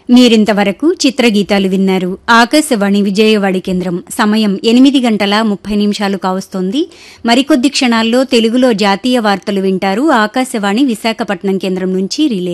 మీరింతవరకు చిత్రగీతాలు విన్నారు ఆకాశవాణి విజయవాడి కేంద్రం సమయం ఎనిమిది గంటల ముప్పై నిమిషాలు కావస్తోంది మరికొద్ది క్షణాల్లో తెలుగులో జాతీయ వార్తలు వింటారు ఆకాశవాణి విశాఖపట్నం కేంద్రం నుంచి రిలే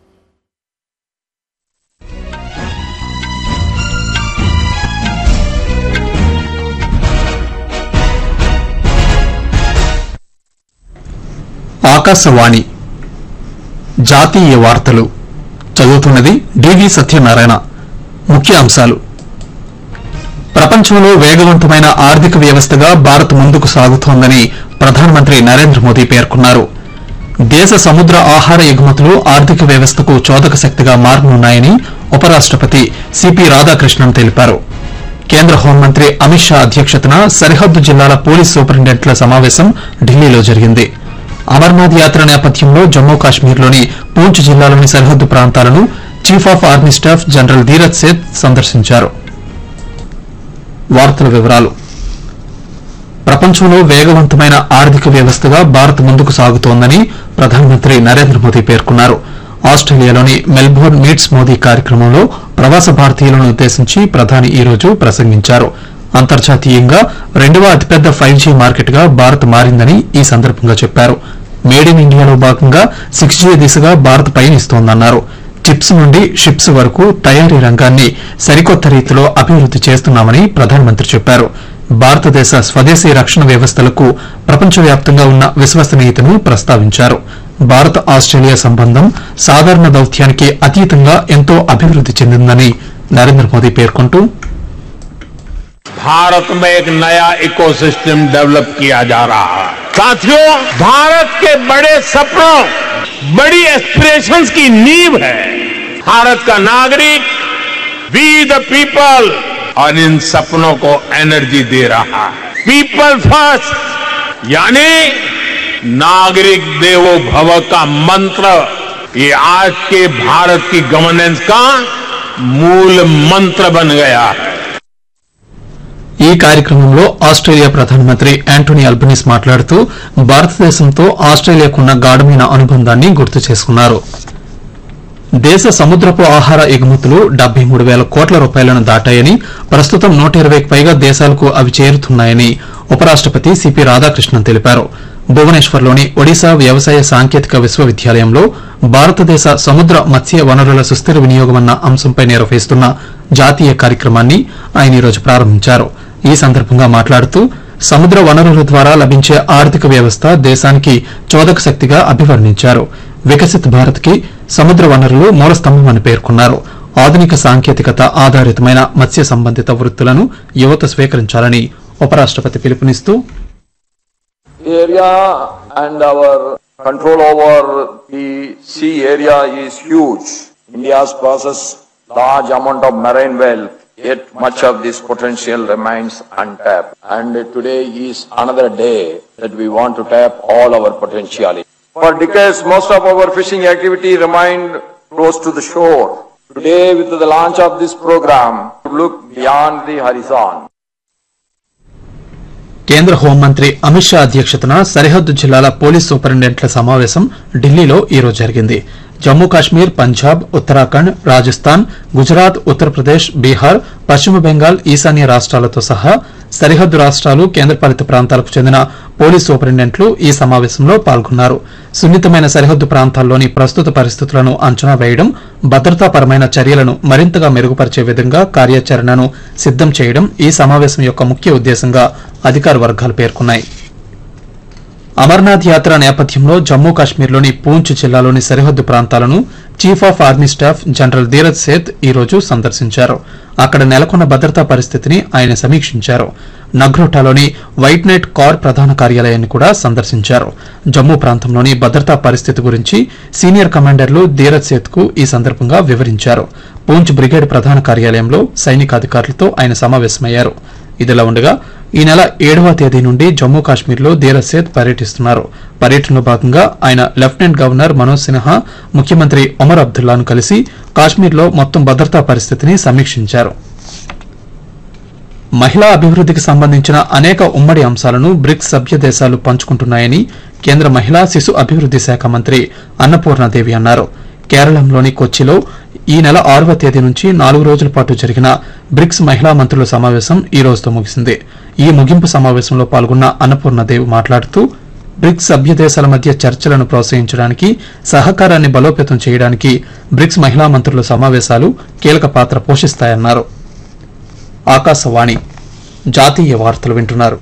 ఆకాశవాణి జాతీయ వార్తలు చదువుతున్నది డివి సత్యనారాయణ ముఖ్య అంశాలు ప్రపంచంలో వేగవంతమైన ఆర్థిక వ్యవస్థగా భారత్ ముందుకు సాగుతోందని ప్రధానమంత్రి నరేంద్ర మోదీ పేర్కొన్నారు దేశ సముద్ర ఆహార ఎగుమతులు ఆర్థిక వ్యవస్థకు చోదక శక్తిగా మారనున్నాయని ఉపరాష్టపతి సిపి రాధాకృష్ణన్ తెలిపారు కేంద్ర హోంమంత్రి అమిత్ షా అధ్యక్షతన సరిహద్దు జిల్లాల పోలీస్ సూపరింటెండెంట్ల సమావేశం ఢిల్లీలో జరిగింది అమర్నాథ్ యాత్ర నేపథ్యంలో జమ్మూ కాశ్మీర్లోని పూంచ్ జిల్లాలోని సరిహద్దు ప్రాంతాలను chief of army staff general Dheeraj Seth సందర్శించారు వార్తల వివరాలు ప్రపంచంలో వేగవంతమైన ఆర్థిక వ్యవస్థగా భారత్ ముందుకు సాగుతోందని ప్రధానమంత్రి నరేంద్ర మోదీ పేర్కొన్నారు ఆస్ట్రేలియాలోని మెల్బోర్న్ మీట్స్ మోదీ కార్యక్రమంలో ప్రవాస భారతీయులను ఉద్దేశించి ప్రధాని ఈ రోజు ప్రసంగించారు అంతర్జాతీయంగా రెండవ అతిపెద్ద ఫైవ్ జీ మార్కెట్గా భారత్ మారిందని ఈ సందర్భంగా చెప్పారు మేడ్ ఇన్ ఇండియాలో భాగంగా సిక్స్ జీ దిశగా భారత్ పయనిస్తోందన్నారు చిప్స్ నుండి షిప్స్ వరకు తయారీ రంగాన్ని సరికొత్త రీతిలో అభివృద్ది చేస్తున్నామని ప్రధానమంత్రి చెప్పారు భారతదేశ స్వదేశీ రక్షణ వ్యవస్థలకు ప్రపంచవ్యాప్తంగా ఉన్న విశ్వసనీయతను ప్రస్తావించారు భారత్ ఆస్ట్రేలియా సంబంధం సాధారణ దౌత్యానికి అతీతంగా ఎంతో అభివృద్ది చెందిందని నరేంద్ర మోదీ పేర్కొంటూ भारत में एक नया इकोसिस्टम डेवलप किया जा रहा है साथियों भारत के बड़े सपनों बड़ी एस्पिरेशंस की नींव है भारत का नागरिक वी द पीपल और इन सपनों को एनर्जी दे रहा है पीपल फर्स्ट यानी नागरिक देवो भव का मंत्र ये आज के भारत की गवर्नेंस का मूल मंत्र बन गया है ఈ కార్యక్రమంలో ఆస్ట్రేలియా ప్రధానమంత్రి యాంటోనీ అల్బనీస్ మాట్లాడుతూ భారతదేశంతో ఆస్ట్రేలియాకున్న గాఢమైన అనుబంధాన్ని గుర్తు చేసుకున్నారు దేశ సముద్రపు ఆహార ఎగుమతులు డెబ్బై మూడు వేల కోట్ల రూపాయలను దాటాయని ప్రస్తుతం నూట ఇరవైకి పైగా దేశాలకు అవి చేరుతున్నాయని ఉపరాష్టపతి సిపి రాధాకృష్ణన్ తెలిపారు భువనేశ్వర్లోని ఒడిశా వ్యవసాయ సాంకేతిక విశ్వవిద్యాలయంలో భారతదేశ సముద్ర మత్స్య వనరుల సుస్థిర వినియోగమన్న అంశంపై నిర్వహిస్తున్న జాతీయ కార్యక్రమాన్ని ఆయన ఈరోజు ప్రారంభించారు ఈ సందర్భంగా మాట్లాడుతూ సముద్ర వనరుల ద్వారా లభించే ఆర్థిక వ్యవస్థ దేశానికి చోదక శక్తిగా అభివర్ణించారు వికసిత్ భారత్ కి సముద్ర వనరులు మూలస్తంభమని పేర్కొన్నారు ఆధునిక సాంకేతికత ఆధారితమైన మత్స్య సంబంధిత వృత్తులను యువత స్వీకరించాలని ఉపరాష్టపతి పిలుపునిస్తూ area and our control over the sea area is huge. India's possesses large amount of marine wealth, yet much of this potential remains untapped. And today is another day that we want to tap all our potentiality. For decades, most of our fishing activity remained close to the shore. Today, with the launch of this program, we look beyond the horizon. కేంద్ర హోంమంత్రి అమిత్ షా అధ్యక్షతన సరిహద్దు జిల్లాల police సూపరింటెండెంట్ల సమావేశం ఢిల్లీలో ఈరోజు జరిగింది జమ్మూ కాశ్మీర్ పంజాబ్ ఉత్తరాఖండ్ రాజస్థాన్ గుజరాత్ ఉత్తరప్రదేశ్ బీహార్ పశ్చిమ బెంగాల్ ఈశాన్య రాష్ట్రాలతో సహా సరిహద్దు రాష్ట్రాలు కేంద్రపాలిత ప్రాంతాలకు చెందిన పోలీస్ సూపరింటెండెంట్లు ఈ సమావేశంలో పాల్గొన్నారు సున్నితమైన సరిహద్దు ప్రాంతాల్లోని ప్రస్తుత పరిస్థితులను అంచనా వేయడం భద్రతాపరమైన చర్యలను మరింతగా మెరుగుపరిచే విధంగా కార్యాచరణను సిద్దం చేయడం ఈ సమావేశం యొక్క ముఖ్య ఉద్దేశంగా అధికార వర్గాలు పేర్కొన్నాయి అమర్నాథ్ యాత్ర నేపథ్యంలో జమ్మూ కాశ్మీర్లోని పూంచ్ జిల్లాలోని సరిహద్దు ప్రాంతాలను chief of army staff general Dheeraj Seth ఈ రోజు సందర్శించారు అక్కడ నెలకొన్న భద్రతా పరిస్థితిని ఆయన సమీక్షించారు నగ్రోటాలోని వైట్ నైట్ కార్ ప్రధాన కార్యాలయాన్ని కూడా సందర్శించారు జమ్మూ ప్రాంతంలోని భద్రతా పరిస్థితి గురించి సీనియర్ కమాండర్లు ధీరజ్ సేత్ కు ఈ సందర్భంగా వివరించారు పూంచ్ బ్రిగేడ్ ప్రధాన కార్యాలయంలో సైనికాధికారులతో ఆయన సమావేశమయ్యారు ఇదిలా ఉండగా ఈ నెల ఏడవ తేదీ నుండి జమ్మూ కాశ్మీర్లో ధీరజ్ సేత్ పర్యటిస్తున్నారు పర్యటనలో భాగంగా ఆయన లెఫ్టినెంట్ గవర్నర్ మనోజ్ సిన్హా ముఖ్యమంత్రి ఒమర్ అబ్దుల్లాను కలిసి కాశ్మీర్లో మొత్తం భద్రతా పరిస్థితిని సమీక్షించారు మహిళా అభివృద్దికి సంబంధించిన అనేక ఉమ్మడి అంశాలను బ్రిక్స్ సభ్య దేశాలు పంచుకుంటున్నాయని కేంద్ర మహిళా శిశు అభివృద్ది శాఖ మంత్రి అన్నపూర్ణాదేవి అన్నారు కేరళంలోని కొచ్చిలో ఈ నెల ఆరవ తేదీ నుంచి నాలుగు రోజుల పాటు జరిగిన బ్రిక్స్ మహిళా మంత్రుల సమావేశం ఈ రోజుతో ముగిసింది ఈ ముగింపు సమావేశంలో పాల్గొన్న అన్నపూర్ణదేవ్ మాట్లాడుతూ బ్రిక్స్ సభ్య దేశాల మధ్య చర్చలను ప్రోత్సహించడానికి సహకారాన్ని బలోపేతం చేయడానికి బ్రిక్స్ మహిళా మంత్రుల సమావేశాలు కీలక పాత్ర పోషిస్తాయన్నారు ఆకాశవాణి జాతీయ వార్తలు వింటున్నారు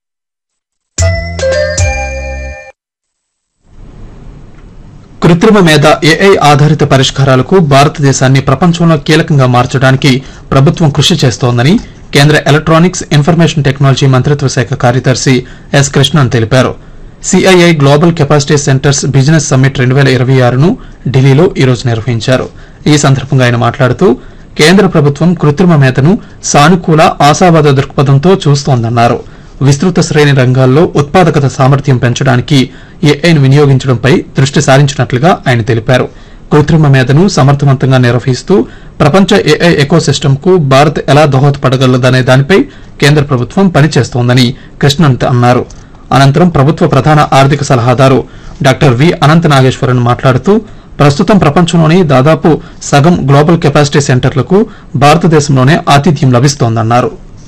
కృత్రిమ మేధ ఏఐ ఆధారిత పరిష్కారాలకు భారతదేశాన్ని ప్రపంచంలో కీలకంగా మార్చడానికి ప్రభుత్వం కృషి చేస్తోందని కేంద్ర ఎలక్ట్రానిక్స్ ఇన్ఫర్మేషన్ టెక్నాలజీ మంత్రిత్వ శాఖ కార్యదర్శి ఎస్ కృష్ణన్ తెలిపారు CII global capacity centres business summit రెండు వేల ఇరవై ఆరును ఢిల్లీలో ఈ రోజు నిర్వహించారు ఈ సందర్భంగా ఆయన మాట్లాడుతూ కేంద్ర ప్రభుత్వం కృత్రిమ మేధను సానుకూల ఆశావాద దృక్పథంతో చూస్తోందన్నారు విస్తృత శ్రేణి రంగాల్లో ఉత్పాదకత సామర్థ్యం పెంచడానికి ఏఐను వినియోగించడంపై దృష్టి సారించినట్లుగా ఆయన తెలిపారు కృత్రిమ మేధను సమర్థవంతంగా నిర్వహిస్తూ ప్రపంచ ఏఐ ఎకోసిస్టమ్ కు భారత్ ఎలా దోహదపడగలదనే దానిపై కేంద్ర ప్రభుత్వం పనిచేస్తోందని కృష్ణన్ అన్నారు అనంతరం ప్రభుత్వ ప్రధాన ఆర్థిక సలహాదారు డాక్టర్ వి అనంత నాగేశ్వరన్ మాట్లాడుతూ ప్రస్తుతం ప్రపంచంలోని దాదాపు సగం గ్లోబల్ కెపాసిటీ సెంటర్లకు భారతదేశంలోనే ఆతిథ్యం లభిస్తోందన్నారు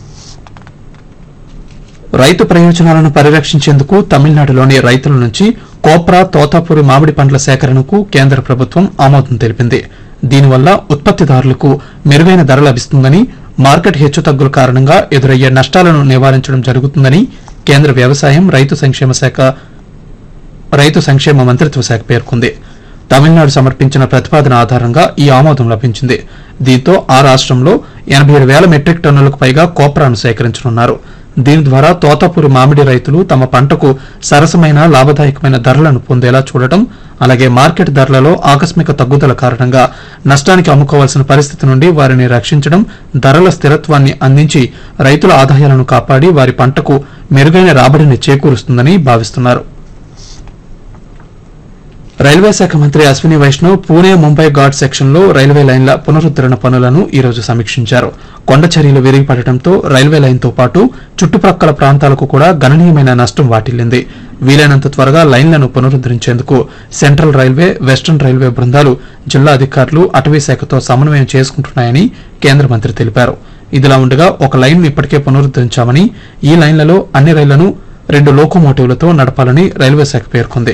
రైతు ప్రయోజనాలను పరిరక్షించేందుకు తమిళనాడులోని రైతుల నుంచి కోప్రా తోతాపూరి మామిడి పండ్ల సేకరణకు కేంద్ర ప్రభుత్వం ఆమోదం తెలిపింది దీనివల్ల ఉత్పత్తిదారులకు మెరుగైన ధర లభిస్తుందని మార్కెట్ హెచ్చుతగ్గుల కారణంగా ఎదురయ్యే నష్టాలను నివారించడం జరుగుతుందని కేంద్ర వ్యవసాయం రైతు సంక్షేమ శాఖ రైతు సంక్షేమ మంత్రిత్వ శాఖ పేర్కొంది తమిళనాడు సమర్పించిన ప్రతిపాదన ఆధారంగా ఈ ఆమోదం లభించింది దీంతో ఆ రాష్ట్రంలో ఎనభై ఏడు వేల మెట్రిక్ టన్నులకు పైగా కోప్రాను సేకరించనున్నారు దీని ద్వారా తోతాపూరి మామిడి రైతులు తమ పంటకు సరసమైన లాభదాయకమైన ధరలను పొందేలా చూడటం అలాగే మార్కెట్ ధరలలో ఆకస్మిక తగ్గుదల కారణంగా నష్టానికి అమ్ముకోవాల్సిన పరిస్థితి నుండి వారిని రక్షించడం ధరల స్థిరత్వాన్ని అందించి రైతుల ఆదాయాలను కాపాడి వారి పంటకు మెరుగైన రాబడిని చేకూరుస్తుందని భావిస్తున్నారు రైల్వే శాఖ మంత్రి అశ్విని వైష్ణవ్ పూణే ముంబై ఘాట్ సెక్షన్లో రైల్వే లైన్ల పునరుద్దరణ పనులను ఈ రోజు సమీక్షించారు కొండ చర్యలు విరిగిపడటంతో రైల్వే లైన్తో పాటు చుట్టుప్రక్కల ప్రాంతాలకు కూడా గణనీయమైన నష్టం వాటిల్లింది వీలైనంత త్వరగా లైన్లను పునరుద్దరించేందుకు సెంట్రల్ రైల్వే వెస్టర్న్ రైల్వే బృందాలు జిల్లా అధికారులు అటవీ శాఖతో సమన్వయం చేసుకుంటున్నాయని కేంద్ర మంత్రి తెలిపారు ఇదిలా ఉండగా ఒక లైన్ ఇప్పటికే పునరుద్దరించామని ఈ లైన్లలో అన్ని రైళ్లను రెండు లోకోమోటివ్లతో నడపాలని రైల్వే శాఖ పేర్కొంది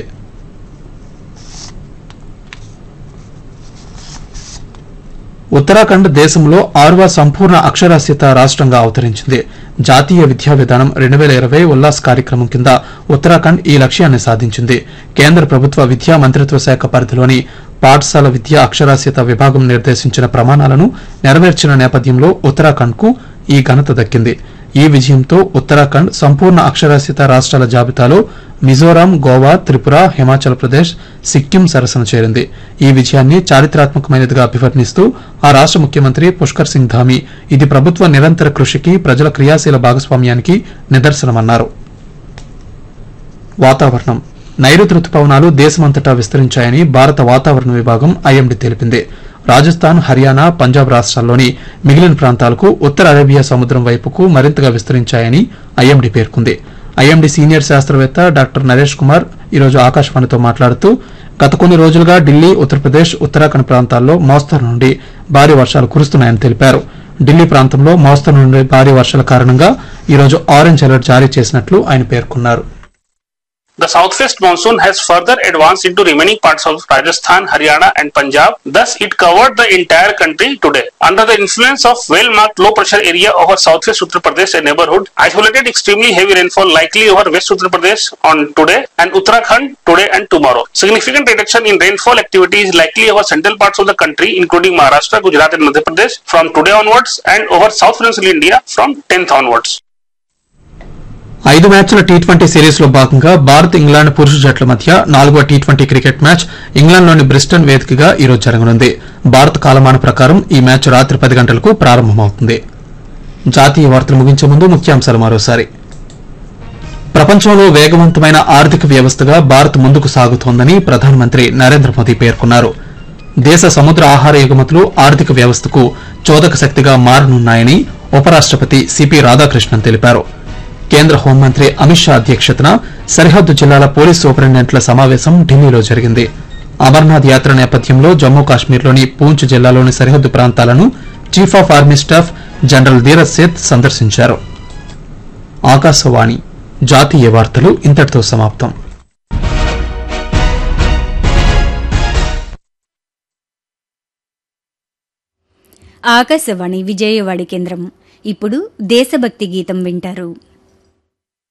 ఉత్తరాఖండ్ దేశంలో ఆరవ సంపూర్ణ అక్షరాస్యత రాష్ట్రంగా అవతరించింది జాతీయ విద్యా విధానం రెండు వేల ఇరవై ఉల్లాస్ కార్యక్రమం కింద ఉత్తరాఖండ్ ఈ లక్ష్యాన్ని సాధించింది కేంద్ర ప్రభుత్వ విద్యా మంత్రిత్వ శాఖ పరిధిలోని పాఠశాల విద్యా అక్షరాస్యత విభాగం నిర్దేశించిన ప్రమాణాలను నెరవేర్చిన నేపథ్యంలో ఉత్తరాఖండ్ కు ఈ ఘనత దక్కింది ఈ విజయంతో ఉత్తరాఖండ్ సంపూర్ణ అక్షరాస్యత రాష్ట్రాల జాబితాలో మిజోరాం గోవా త్రిపుర హిమాచల్ ప్రదేశ్ సిక్కిం సరసన చేరింది ఈ విజయాన్ని చారిత్రాత్మకమైనదిగా అభివర్ణిస్తూ ఆ రాష్ట్ర ముఖ్యమంత్రి పుష్కర్ సింగ్ ధామి ఇది ప్రభుత్వ నిరంతర కృషికి ప్రజల క్రియాశీల భాగస్వామ్యానికి నిదర్శనమన్నారు వాతావరణం నైరుతి రుతుపవనాలు దేశమంతటా విస్తరించాయని భారత వాతావరణ విభాగం ఐఎండీ తెలిపింది రాజస్థాన్ హర్యానా పంజాబ్ రాష్ట్రాల్లోని మిగిలిన ప్రాంతాలకు ఉత్తర అరేబియా సముద్రం వైపుకు మరింతగా విస్తరించాయని ఐఎండీ పేర్కొంది ఐఎండీ సీనియర్ శాస్త్రవేత్త డాక్టర్ నరేష్ కుమార్ ఈరోజు ఆకాశవాణితో మాట్లాడుతూ గత కొన్ని రోజులుగా ఢిల్లీ ఉత్తరప్రదేశ్ ఉత్తరాఖండ్ ప్రాంతాల్లో మోస్తరు నుండి భారీ వర్షాలు కురుస్తున్నాయని తెలిపారు ఢిల్లీ ప్రాంతంలో మోస్తరు నుండి భారీ వర్షాల కారణంగా ఈరోజు ఆరెంజ్ అలర్ట్ జారీ చేసినట్లు ఆయన పేర్కొన్నారు The southwest monsoon has further advanced into remaining parts of Rajasthan, Haryana, and Punjab. Thus, it covered the entire country today. Under the influence of well-marked low pressure area over southwest Uttar Pradesh and neighborhood, isolated extremely heavy rainfall likely over West Uttar Pradesh on today and Uttarakhand today and tomorrow. Significant reduction in rainfall activity is likely over central parts of the country, including Maharashtra, Gujarat, and Madhya Pradesh from today onwards, and over South Peninsular India from 10th onwards. ఐదు మ్యాచ్ల T twenty series లో భాగంగా Bharat England పురుష జట్ల మధ్య నాలుగో T twenty cricket match ఇంగ్లాండ్లోని బ్రిస్టన్ వేదికగా ఈరోజు జరగనుంది భారత కాలమాన ప్రకారం ఈ మ్యాచ్ రాత్రి పది గంటలకు ప్రారంభమవుతుంది జాతీయ వార్తలు ముగించే ముందు ముఖ్యాంశాలు మరోసారి ప్రపంచంలో వేగవంతమైన ఆర్థిక వ్యవస్థగా భారత్ ముందుకు సాగుతోందని ప్రధానమంత్రి నరేంద్ర మోదీ పేర్కొన్నారు దేశ సముద్ర ఆహార ఎగుమతులు ఆర్థిక వ్యవస్థకు చోదక శక్తిగా మారనున్నాయని ఉపరాష్టపతి సిపి రాధాకృష్ణన్ తెలిపారు కేంద్ర హోంమంత్రి అమిత్ షా అధ్యక్షతన సరిహద్దు జిల్లాల పోలీస్ సూపరింటెండెంట్ల సమావేశం ఢిల్లీలో జరిగింది అమర్నాథ్ యాత్ర నేపథ్యంలో జమ్మూ కాశ్మీర్లోని పూంచ్ జిల్లాలోని సరిహద్దు ప్రాంతాలను chief of army staff general Dheeraj Seth సందర్శించారు ఆకాశవాణి జాతీయ వార్తలు ఇంతటితో సమాప్తం ఆకాశవాణి విజయవాడి కేంద్రం ఇప్పుడు దేశభక్తి గీతం వింటారు